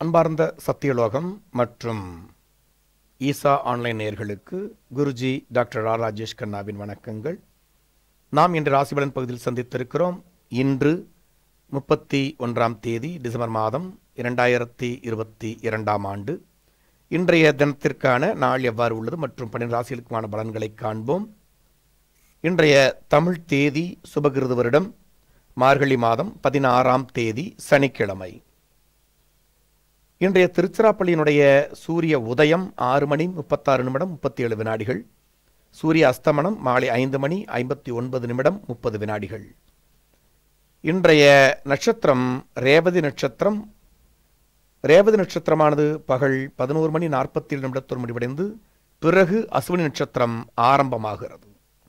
அன்பார்ந்த சத்தியலோகம் மற்றும் ஈசா ஆன்லைன் நேயர்களுக்கு குருஜி டாக்டர் ஆர் ராஜேஷ் கண்ணாவின் வணக்கங்கள் நாம் இன்று ராசிபலன் பகுதியில் சந்தித்திருக்கிறோம் இன்று முப்பத்தி ஒன்றாம் தேதி டிசம்பர் மாதம் இரண்டாயிரத்தி இருபத்தி இரண்டாம் ஆண்டு இன்றைய தினத்திற்கான நாள் எவ்வாறு உள்ளது மற்றும் பன்னிரண்டு ராசிகளுக்குமான பலன்களை காண்போம் இன்றைய தமிழ் தேதி சுபகிருது வருடம் மார்கழி மாதம் பதினாறாம் தேதி சனிக்கிழமை இன்றைய திருச்சிராப்பள்ளியினுடைய சூரிய உதயம் ஆறு மணி முப்பத்தாறு நிமிடம் முப்பத்தி ஏழு வினாடிகள் சூரிய அஸ்தமனம் மாலை ஐந்து மணி ஐம்பத்தி ஒன்பது நிமிடம் முப்பது வினாடிகள் இன்றைய நட்சத்திரம் ரேவதி நட்சத்திரம் ரேவதி நட்சத்திரமானது பகல் பதினோரு மணி நாற்பத்தி ஏழு நிமிடத்தோடு முடிவடைந்து பிறகு அஸ்வினி நட்சத்திரம் ஆரம்பமாகிறது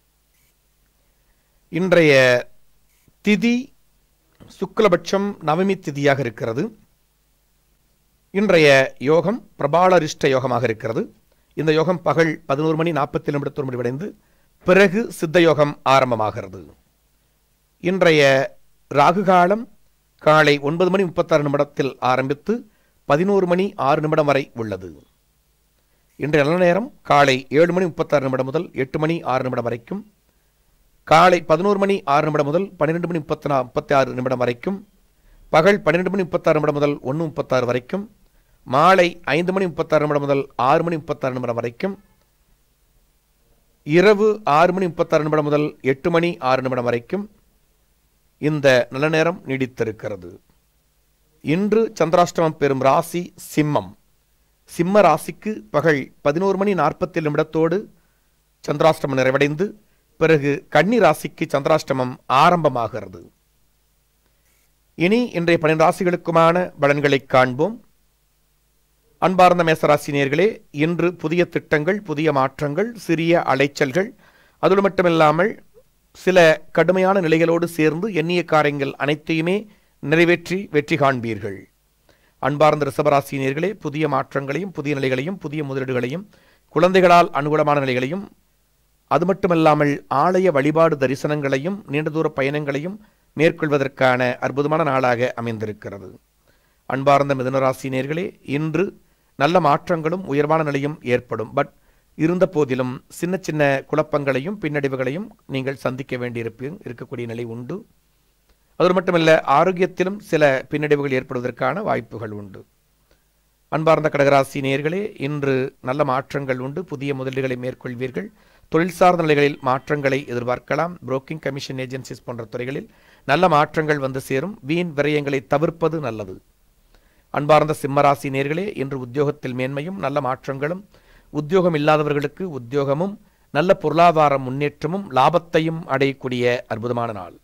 இன்றைய திதி சுக்லபட்சம் நவமி திதியாக இருக்கிறது இன்றைய யோகம் பிரபாலரிஷ்ட யோகமாக இருக்கிறது இந்த யோகம் பகல் பதினோரு மணி நாற்பத்தி நிமிடத்தோடு முடிவடைந்து பிறகு சித்த யோகம் ஆரம்பமாகிறது இன்றைய ராகு காலம் காலை ஒன்பது மணி முப்பத்தாறு நிமிடத்தில் ஆரம்பித்து பதினோரு மணி ஆறு நிமிடம் வரை உள்ளது இன்றைய நல்ல நேரம் காலை ஏழு மணி முப்பத்தாறு நிமிடம் முதல் எட்டு மணி ஆறு நிமிடம் வரைக்கும் காலை பதினோரு மணி ஆறு நிமிடம் முதல் பன்னிரெண்டு மணி முப்பத்தி நா முப்பத்தி ஆறு நிமிடம் வரைக்கும் பகல் பன்னிரெண்டு மணி முப்பத்தாறு நிமிடம் முதல் ஒன்று முப்பத்தாறு வரைக்கும் மாலை ஐந்து மணி முப்பத்தாறு நிமிடம் முதல் ஆறு மணி முப்பத்தாறு நிமிடம் வரைக்கும் இரவு ஆறு மணி முப்பத்தாறு நிமிடம் முதல் எட்டு மணி ஆறு நிமிடம் வரைக்கும் இந்த நல்ல நேரம் நீடித்திருக்கிறது இன்று சந்திராஷ்டமம் பெறும் ராசி சிம்மம் சிம்ம ராசிக்கு பகல் பதினோரு மணி நாற்பத்தி நிமிடத்தோடு சந்திராஷ்டமம் நிறைவடைந்து பிறகு கன்னி ராசிக்கு சந்திராஷ்டமம் ஆரம்பமாகிறது இனி இன்றைய பன்னிரண்டு ராசிகளுக்குமான பலன்களை காண்போம் அன்பார்ந்த மேசராசினியர்களே இன்று புதிய திட்டங்கள் புதிய மாற்றங்கள் சிறிய அலைச்சல்கள் அதோடு மட்டுமில்லாமல் சில கடுமையான நிலைகளோடு சேர்ந்து எண்ணிய காரியங்கள் அனைத்தையுமே நிறைவேற்றி வெற்றி காண்பீர்கள் அன்பார்ந்த ரிசபராசினியர்களே புதிய மாற்றங்களையும் புதிய நிலைகளையும் புதிய முதலீடுகளையும் குழந்தைகளால் அனுகூலமான நிலைகளையும் அது மட்டுமல்லாமல் ஆலய வழிபாடு தரிசனங்களையும் நீண்ட தூர பயணங்களையும் மேற்கொள்வதற்கான அற்புதமான நாளாக அமைந்திருக்கிறது அன்பார்ந்த மிதுனராசினியர்களே இன்று நல்ல மாற்றங்களும் உயர்வான நிலையும் ஏற்படும் பட் இருந்த போதிலும் சின்ன சின்ன குழப்பங்களையும் பின்னடைவுகளையும் நீங்கள் சந்திக்க வேண்டியிருப்ப இருக்கக்கூடிய நிலை உண்டு அது மட்டுமல்ல ஆரோக்கியத்திலும் சில பின்னடைவுகள் ஏற்படுவதற்கான வாய்ப்புகள் உண்டு அன்பார்ந்த கடகராசி நேர்களே இன்று நல்ல மாற்றங்கள் உண்டு புதிய முதலீடுகளை மேற்கொள்வீர்கள் தொழில் சார்ந்த நிலைகளில் மாற்றங்களை எதிர்பார்க்கலாம் புரோக்கிங் கமிஷன் ஏஜென்சிஸ் போன்ற துறைகளில் நல்ல மாற்றங்கள் வந்து சேரும் வீண் விரயங்களை தவிர்ப்பது நல்லது அன்பார்ந்த சிம்மராசி நேர்களே இன்று உத்தியோகத்தில் மேன்மையும் நல்ல மாற்றங்களும் உத்தியோகம் இல்லாதவர்களுக்கு உத்தியோகமும் நல்ல பொருளாதார முன்னேற்றமும் லாபத்தையும் அடையக்கூடிய அற்புதமான நாள்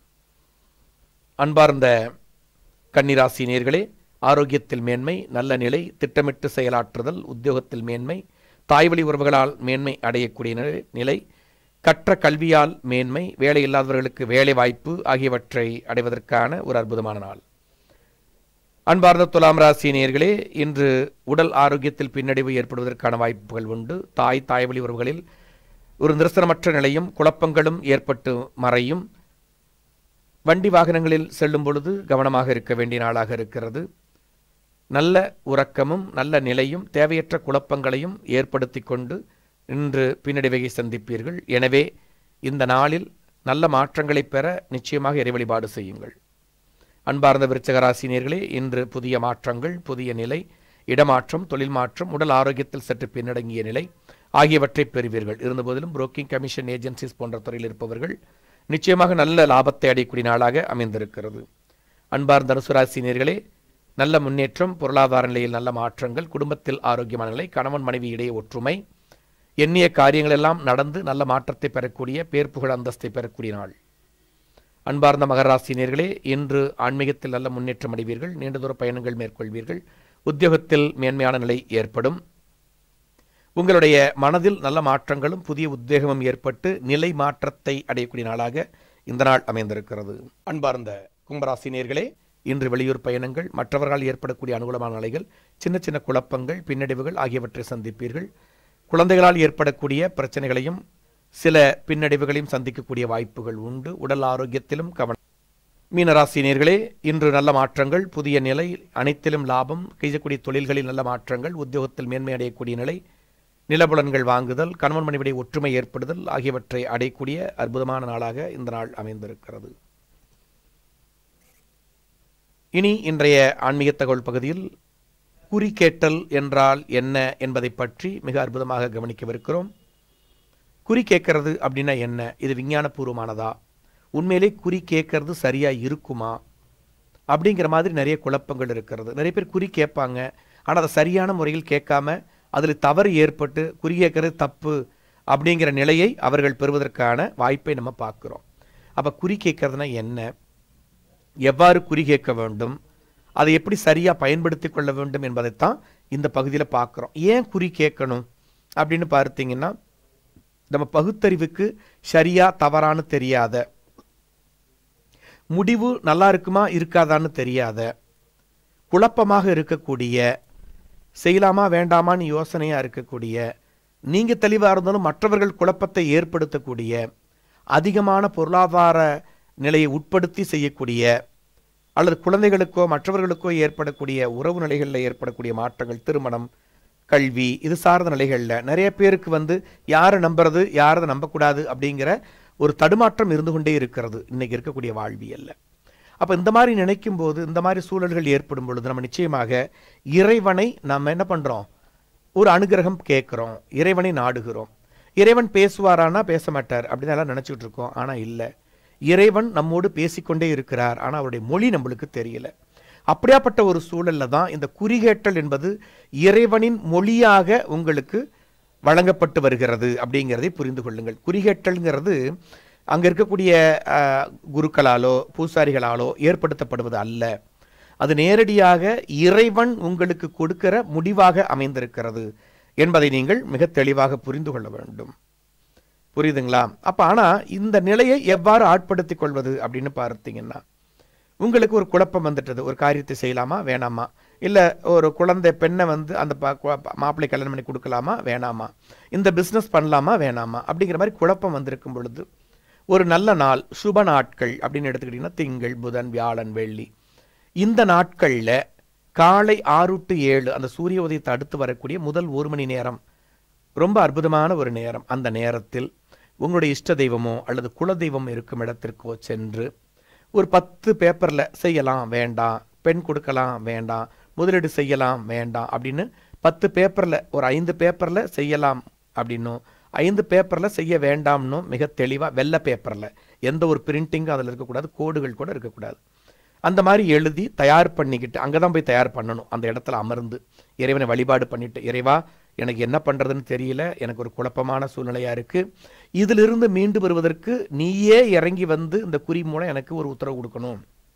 அன்பார்ந்த கன்னிராசி நேர்களே ஆரோக்கியத்தில் மேன்மை நல்ல நிலை திட்டமிட்டு செயலாற்றுதல் உத்தியோகத்தில் மேன்மை தாய்வழி உறவுகளால் மேன்மை அடையக்கூடிய நிலை கற்ற கல்வியால் மேன்மை வேலை இல்லாதவர்களுக்கு வேலை வாய்ப்பு ஆகியவற்றை அடைவதற்கான ஒரு அற்புதமான நாள் அன்பார்ந்த துலாம் ராசி நேர்களே இன்று உடல் ஆரோக்கியத்தில் பின்னடைவு ஏற்படுவதற்கான வாய்ப்புகள் உண்டு தாய் தாய்வழி உறவுகளில் ஒரு நிரசனமற்ற நிலையும் குழப்பங்களும் ஏற்பட்டு மறையும் வண்டி வாகனங்களில் செல்லும் பொழுது கவனமாக இருக்க வேண்டிய நாளாக இருக்கிறது நல்ல உறக்கமும் நல்ல நிலையும் தேவையற்ற குழப்பங்களையும் ஏற்படுத்தி கொண்டு இன்று பின்னடைவை சந்திப்பீர்கள் எனவே இந்த நாளில் நல்ல மாற்றங்களை பெற நிச்சயமாக இறை வழிபாடு செய்யுங்கள் அன்பார்ந்த விருச்சகராசினியர்களே இன்று புதிய மாற்றங்கள் புதிய நிலை இடமாற்றம் தொழில் மாற்றம் உடல் ஆரோக்கியத்தில் சற்று பின்னடங்கிய நிலை ஆகியவற்றை பெறுவீர்கள் இருந்தபோதிலும் புரோக்கிங் கமிஷன் ஏஜென்சிஸ் போன்ற துறையில் இருப்பவர்கள் நிச்சயமாக நல்ல லாபத்தை அடையக்கூடிய நாளாக அமைந்திருக்கிறது அன்பார்ந்த தனுசுராசினியர்களே நல்ல முன்னேற்றம் பொருளாதார நிலையில் நல்ல மாற்றங்கள் குடும்பத்தில் ஆரோக்கியமான நிலை கணவன் மனைவி இடையே ஒற்றுமை எண்ணிய காரியங்கள் எல்லாம் நடந்து நல்ல மாற்றத்தை பெறக்கூடிய பேர் புகழ் அந்தஸ்தை பெறக்கூடிய நாள் அன்பார்ந்த மகராசினியர்களே இன்று ஆன்மீகத்தில் நல்ல முன்னேற்றம் அடைவீர்கள் நீண்ட தூர பயணங்கள் மேற்கொள்வீர்கள் உத்தியோகத்தில் மேன்மையான நிலை ஏற்படும் உங்களுடைய மனதில் நல்ல மாற்றங்களும் புதிய உத்வேகமும் ஏற்பட்டு நிலை மாற்றத்தை அடையக்கூடிய நாளாக இந்த நாள் அமைந்திருக்கிறது அன்பார்ந்த கும்பராசினியர்களே இன்று வெளியூர் பயணங்கள் மற்றவர்களால் ஏற்படக்கூடிய அனுகூலமான நிலைகள் சின்ன சின்ன குழப்பங்கள் பின்னடைவுகள் ஆகியவற்றை சந்திப்பீர்கள் குழந்தைகளால் ஏற்படக்கூடிய பிரச்சனைகளையும் சில பின்னடைவுகளையும் சந்திக்கக்கூடிய வாய்ப்புகள் உண்டு உடல் ஆரோக்கியத்திலும் கவனம் மீனராசினியர்களே இன்று நல்ல மாற்றங்கள் புதிய நிலை அனைத்திலும் லாபம் செய்யக்கூடிய தொழில்களில் நல்ல மாற்றங்கள் உத்தியோகத்தில் மேன்மை அடையக்கூடிய நிலை நிலபுலன்கள் வாங்குதல் கணவன் மனைவிடைய ஒற்றுமை ஏற்படுதல் ஆகியவற்றை அடையக்கூடிய அற்புதமான நாளாக இந்த நாள் அமைந்திருக்கிறது இனி இன்றைய ஆன்மீக தகவல் பகுதியில் குறிக்கேட்டல் என்றால் என்ன என்பதை பற்றி மிக அற்புதமாக கவனிக்கவிருக்கிறோம் குறி கேட்கறது அப்படின்னா என்ன இது விஞ்ஞானபூர்வமானதா உண்மையிலே குறி கேட்கறது சரியா இருக்குமா அப்படிங்கிற மாதிரி நிறைய குழப்பங்கள் இருக்கிறது நிறைய பேர் குறி கேட்பாங்க ஆனால் அதை சரியான முறையில் கேட்காம அதில் தவறு ஏற்பட்டு குறி கேட்கறது தப்பு அப்படிங்கிற நிலையை அவர்கள் பெறுவதற்கான வாய்ப்பை நம்ம பார்க்குறோம் அப்போ குறி கேட்கறதுனா என்ன எவ்வாறு குறி கேட்க வேண்டும் அதை எப்படி சரியாக பயன்படுத்தி கொள்ள வேண்டும் என்பதைத்தான் இந்த பகுதியில் பார்க்குறோம் ஏன் குறி கேட்கணும் அப்படின்னு பார்த்தீங்கன்னா நம்ம பகுத்தறிவுக்கு சரியா தவறான்னு தெரியாத முடிவு நல்லா இருக்குமா இருக்காதான்னு தெரியாத குழப்பமாக இருக்கக்கூடிய செய்யலாமா வேண்டாமான்னு யோசனையாக இருக்கக்கூடிய நீங்கள் தெளிவாக இருந்தாலும் மற்றவர்கள் குழப்பத்தை ஏற்படுத்தக்கூடிய அதிகமான பொருளாதார நிலையை உட்படுத்தி செய்யக்கூடிய அல்லது குழந்தைகளுக்கோ மற்றவர்களுக்கோ ஏற்படக்கூடிய உறவு நிலைகளில் ஏற்படக்கூடிய மாற்றங்கள் திருமணம் கல்வி இது சார்ந்த நிலைகளில் நிறைய பேருக்கு வந்து யாரை நம்புறது யாரை நம்பக்கூடாது அப்படிங்கிற ஒரு தடுமாற்றம் இருந்து கொண்டே இருக்கிறது இன்னைக்கு இருக்கக்கூடிய வாழ்வியல்ல அப்போ இந்த மாதிரி நினைக்கும் போது இந்த மாதிரி சூழல்கள் ஏற்படும் பொழுது நம்ம நிச்சயமாக இறைவனை நம்ம என்ன பண்ணுறோம் ஒரு அனுகிரகம் கேட்குறோம் இறைவனை நாடுகிறோம் இறைவன் பேசுவாரானா பேச மாட்டார் அப்படின்னு எல்லாம் நினச்சிக்கிட்டு இருக்கோம் ஆனால் இல்லை இறைவன் நம்மோடு பேசிக்கொண்டே இருக்கிறார் ஆனால் அவருடைய மொழி நம்மளுக்கு தெரியல அப்படியாப்பட்ட ஒரு சூழல்ல தான் இந்த குறிகேட்டல் என்பது இறைவனின் மொழியாக உங்களுக்கு வழங்கப்பட்டு வருகிறது அப்படிங்கிறதை புரிந்து கொள்ளுங்கள் குறிகேட்டல்ங்கிறது அங்கே இருக்கக்கூடிய அஹ், குருக்களாலோ பூசாரிகளாலோ ஏற்படுத்தப்படுவது அல்ல அது நேரடியாக இறைவன் உங்களுக்கு கொடுக்கிற முடிவாக அமைந்திருக்கிறது என்பதை நீங்கள் மிக தெளிவாக புரிந்து கொள்ள வேண்டும் புரியுதுங்களா அப்போ ஆனால் இந்த நிலையை எவ்வாறு ஆட்படுத்திக் கொள்வது அப்படின்னு பார்த்தீங்கன்னா உங்களுக்கு ஒரு குழப்பம் வந்துட்டது ஒரு காரியத்தை செய்யலாமா வேணாமா இல்லை ஒரு குழந்தை பெண்ணை வந்து அந்த ப- கு- மாப்பிள்ளை கல்யாணம் பண்ணி கொடுக்கலாமா வேணாமா இந்த பிஸ்னஸ் பண்ணலாமா வேணாமா அப்படிங்கிற மாதிரி குழப்பம் வந்திருக்கும் பொழுது ஒரு நல்ல நாள் சுப நாட்கள் அப்படின்னு எடுத்துக்கிட்டிங்கன்னா திங்கள் புதன் வியாழன் வெள்ளி இந்த நாட்களில் காலை ஆறு டு ஏழு அந்த சூரிய உதயத்தை அடுத்து வரக்கூடிய முதல் ஒரு மணி நேரம் ரொம்ப அற்புதமான ஒரு நேரம் அந்த நேரத்தில் உங்களுடைய இஷ்ட தெய்வமோ அல்லது குல தெய்வம் இருக்கும் இடத்திற்கோ சென்று ஒரு பத்து பேப்பரில் செய்யலாம் வேண்டாம் பெண் கொடுக்கலாம் வேண்டாம் முதலீடு செய்யலாம் வேண்டாம் அப்படின்னு பத்து பேப்பரில் ஒரு ஐந்து பேப்பரில் செய்யலாம் அப்படின்னும் ஐந்து பேப்பரில் செய்ய வேண்டாம்னும் மிக தெளிவாக வெள்ளை பேப்பரில் எந்த ஒரு பிரிண்டிங்கும் அதில் இருக்கக்கூடாது கோடுகள் கூட இருக்கக்கூடாது அந்த மாதிரி எழுதி தயார் பண்ணிக்கிட்டு அங்கே தான் போய் தயார் பண்ணணும் அந்த இடத்துல அமர்ந்து இறைவனை வழிபாடு பண்ணிட்டு இறைவா எனக்கு என்ன பண்ணுறதுன்னு தெரியல எனக்கு ஒரு குழப்பமான சூழ்நிலையாக இருக்குது இதிலிருந்து மீண்டு வருவதற்கு நீயே இறங்கி வந்து இந்த குறி மூலம் எனக்கு ஒரு உத்தரவு கொடுக்கணும்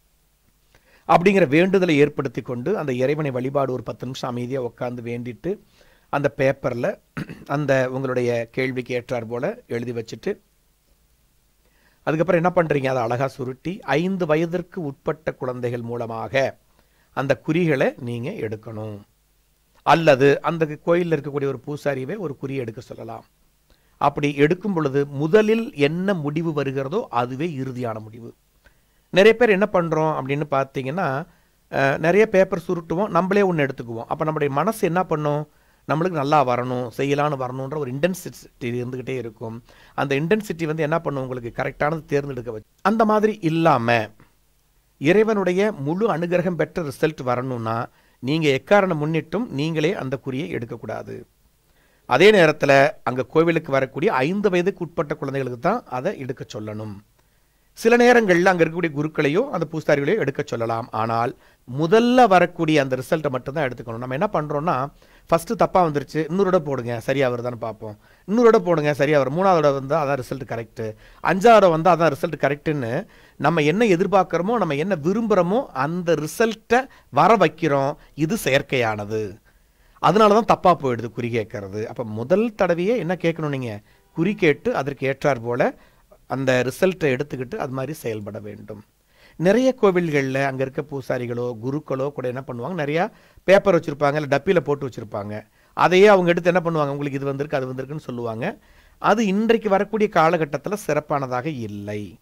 அப்படிங்கிற வேண்டுதலை ஏற்படுத்தி கொண்டு அந்த இறைவனை வழிபாடு ஒரு பத்து நிமிஷம் அமைதியாக உட்காந்து வேண்டிட்டு அந்த பேப்பரில் அந்த உங்களுடைய கேள்விக்கு ஏற்றார் போல எழுதி வச்சுட்டு அதுக்கப்புறம் என்ன பண்ணுறீங்க அதை அழகாக சுருட்டி ஐந்து வயதிற்கு உட்பட்ட குழந்தைகள் மூலமாக அந்த குறிகளை நீங்கள் எடுக்கணும் அல்லது அந்த கோயிலில் இருக்கக்கூடிய ஒரு பூசாரியவே ஒரு குறி எடுக்க சொல்லலாம் அப்படி எடுக்கும் பொழுது முதலில் என்ன முடிவு வருகிறதோ அதுவே இறுதியான முடிவு நிறைய பேர் என்ன பண்ணுறோம் அப்படின்னு பார்த்தீங்கன்னா அஹ், நிறைய பேப்பர் சுருட்டுவோம் நம்மளே ஒன்று எடுத்துக்குவோம் அப்போ நம்மளுடைய மனசு என்ன பண்ணும் நம்மளுக்கு நல்லா வரணும் செய்யலான்னு வரணுன்ற ஒரு இன்டென்சிட்டி இருந்துக்கிட்டே இருக்கும் அந்த இன்டென்சிட்டி வந்து என்ன பண்ணும் உங்களுக்கு கரெக்டானது தேர்ந்தெடுக்க வச்சு அந்த மாதிரி இல்லாமல் இறைவனுடைய முழு அனுகிரகம் பெற்ற ரிசல்ட் வரணும்னா நீங்கள் எக்காரணம் முன்னிட்டும் நீங்களே அந்த குறியை எடுக்கக்கூடாது அதே நேரத்தில் அங்கே கோவிலுக்கு வரக்கூடிய ஐந்து வயதுக்கு உட்பட்ட குழந்தைகளுக்கு தான் அதை எடுக்க சொல்லணும் சில நேரங்களில் அங்கே இருக்கக்கூடிய குருக்களையோ அந்த பூசாரிகளையோ எடுக்க சொல்லலாம் ஆனால் முதல்ல வரக்கூடிய அந்த ரிசல்ட்டை மட்டும்தான் எடுத்துக்கணும் நம்ம என்ன பண்ணுறோம்னா ஃபஸ்ட்டு தப்பாக வந்துருச்சு இன்னொரு போடுங்க சரியாக வருதான்னு பார்ப்போம் இன்னொரு போடுங்க சரியாக வரும் மூணாவதோட வந்தால் அதான் ரிசல்ட் கரெக்டு அஞ்சாவதோட வந்தால் அதான் ரிசல்ட் கரெக்டுன்னு நம்ம என்ன எதிர்பார்க்குறோமோ நம்ம என்ன விரும்புகிறோமோ அந்த ரிசல்ட்டை வர வைக்கிறோம் இது செயற்கையானது அதனால தான் தப்பாக போயிடுது குறி கேட்கறது அப்போ முதல் தடவையே என்ன கேட்கணும் நீங்கள் குறி கேட்டு அதற்கு ஏற்றார் போல அந்த ரிசல்ட்டை எடுத்துக்கிட்டு அது மாதிரி செயல்பட வேண்டும் நிறைய கோவில்களில் அங்கே இருக்க பூசாரிகளோ குருக்களோ கூட என்ன பண்ணுவாங்க நிறையா பேப்பர் வச்சுருப்பாங்க இல்லை டப்பியில் போட்டு வச்சுருப்பாங்க அதையே அவங்க எடுத்து என்ன பண்ணுவாங்க உங்களுக்கு இது வந்திருக்கு அது வந்திருக்குன்னு சொல்லுவாங்க அது இன்றைக்கு வரக்கூடிய காலகட்டத்தில் சிறப்பானதாக இல்லை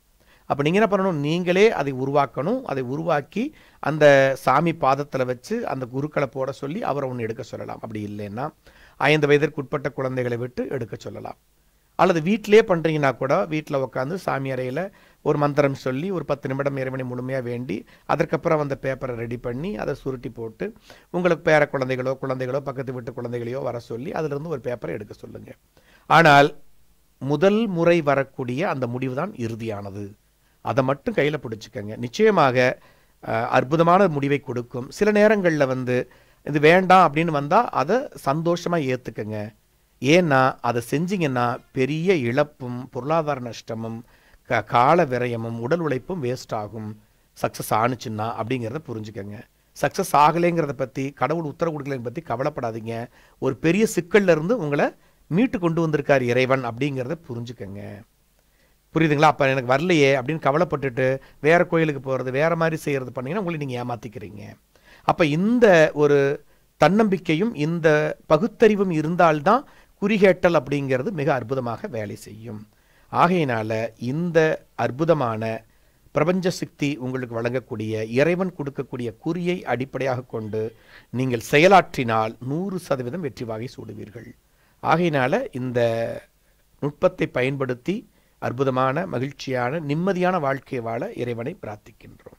அப்போ நீங்கள் என்ன பண்ணணும் நீங்களே அதை உருவாக்கணும் அதை உருவாக்கி அந்த சாமி பாதத்தில் வச்சு அந்த குருக்களை போட சொல்லி அவரை ஒன்று எடுக்க சொல்லலாம் அப்படி இல்லைன்னா ஐந்து வயதிற்கு உட்பட்ட குழந்தைகளை விட்டு எடுக்க சொல்லலாம் அல்லது வீட்டிலே பண்ணுறீங்கன்னா கூட வீட்டில் உட்காந்து சாமி அறையில் ஒரு மந்திரம் சொல்லி ஒரு பத்து நிமிடம் இறைவனை முழுமையாக வேண்டி அதற்கப்புறம் அந்த பேப்பரை ரெடி பண்ணி அதை சுருட்டி போட்டு உங்களுக்கு பேர குழந்தைகளோ குழந்தைகளோ பக்கத்து வீட்டு குழந்தைகளையோ வர சொல்லி அதிலிருந்து ஒரு பேப்பரை எடுக்க சொல்லுங்கள் ஆனால் முதல் முறை வரக்கூடிய அந்த முடிவு தான் இறுதியானது அதை மட்டும் கையில் பிடிச்சிக்கங்க நிச்சயமாக அஹ், அற்புதமான முடிவை கொடுக்கும் சில நேரங்களில் வந்து இது வேண்டாம் அப்படின்னு வந்தால் அதை சந்தோஷமாக ஏற்றுக்கங்க ஏன்னா அதை செஞ்சீங்கன்னா பெரிய இழப்பும் பொருளாதார நஷ்டமும் க கால விரயமும் உடல் உழைப்பும் வேஸ்ட் ஆகும் சக்ஸஸ் ஆணுச்சுன்னா அப்படிங்கிறத புரிஞ்சுக்கங்க சக்ஸஸ் ஆகலைங்கிறத பற்றி கடவுள் உத்தரவு கொடுக்கலைன்னு பற்றி கவலைப்படாதீங்க ஒரு பெரிய சிக்கல்ல இருந்து உங்களை மீட்டு கொண்டு வந்திருக்கார் இறைவன் அப்படிங்கிறத புரிஞ்சுக்கங்க புரியுதுங்களா அப்போ எனக்கு வரலையே அப்படின்னு கவலைப்பட்டுட்டு வேற கோயிலுக்கு போகிறது வேற மாதிரி செய்கிறது பண்ணீங்கன்னா உங்களை நீங்கள் ஏமாத்திக்கிறீங்க அப்போ இந்த ஒரு தன்னம்பிக்கையும் இந்த பகுத்தறிவும் இருந்தால்தான் குறிகேட்டல் அப்படிங்கிறது மிக அற்புதமாக வேலை செய்யும் ஆகையினால இந்த அற்புதமான பிரபஞ்ச சக்தி உங்களுக்கு வழங்கக்கூடிய இறைவன் கொடுக்கக்கூடிய குறியை அடிப்படையாக கொண்டு நீங்கள் செயலாற்றினால் நூறு சதவீதம் வெற்றி வாகை சூடுவீர்கள் ஆகையினால இந்த நுட்பத்தை பயன்படுத்தி அற்புதமான மகிழ்ச்சியான நிம்மதியான வாழ்க்கை வாழ இறைவனை பிரார்த்திக்கின்றோம்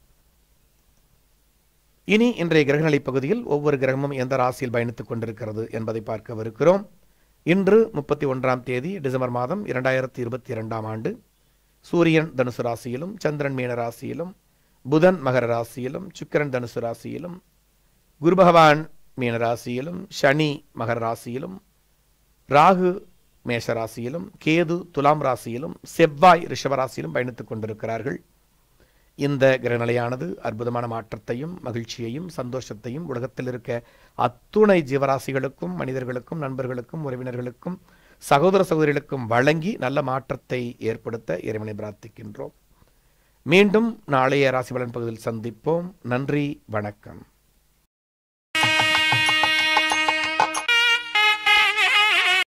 இனி இன்றைய கிரகநிலை பகுதியில் ஒவ்வொரு கிரகமும் எந்த ராசியில் பயணித்துக் கொண்டிருக்கிறது என்பதை பார்க்கவிருக்கிறோம் இன்று முப்பத்தி ஒன்றாம் தேதி டிசம்பர் மாதம் இரண்டாயிரத்தி இருபத்தி இரண்டாம் ஆண்டு சூரியன் தனுசு ராசியிலும் சந்திரன் மீன ராசியிலும் புதன் மகர ராசியிலும் சுக்கிரன் தனுசு ராசியிலும் குரு பகவான் மீன ராசியிலும் சனி மகர ராசியிலும் ராகு மேஷ ராசியிலும் கேது துலாம் ராசியிலும் செவ்வாய் ரிஷப ராசியிலும் பயணித்துக் கொண்டிருக்கிறார்கள் இந்த கிரகநிலையானது அற்புதமான மாற்றத்தையும் மகிழ்ச்சியையும் சந்தோஷத்தையும் உலகத்தில் இருக்க அத்துணை ஜீவராசிகளுக்கும் மனிதர்களுக்கும் நண்பர்களுக்கும் உறவினர்களுக்கும் சகோதர சகோதரிகளுக்கும் வழங்கி நல்ல மாற்றத்தை ஏற்படுத்த இறைவனை பிரார்த்திக்கின்றோம் மீண்டும் நாளைய ராசி பலன் பகுதியில் சந்திப்போம் நன்றி வணக்கம்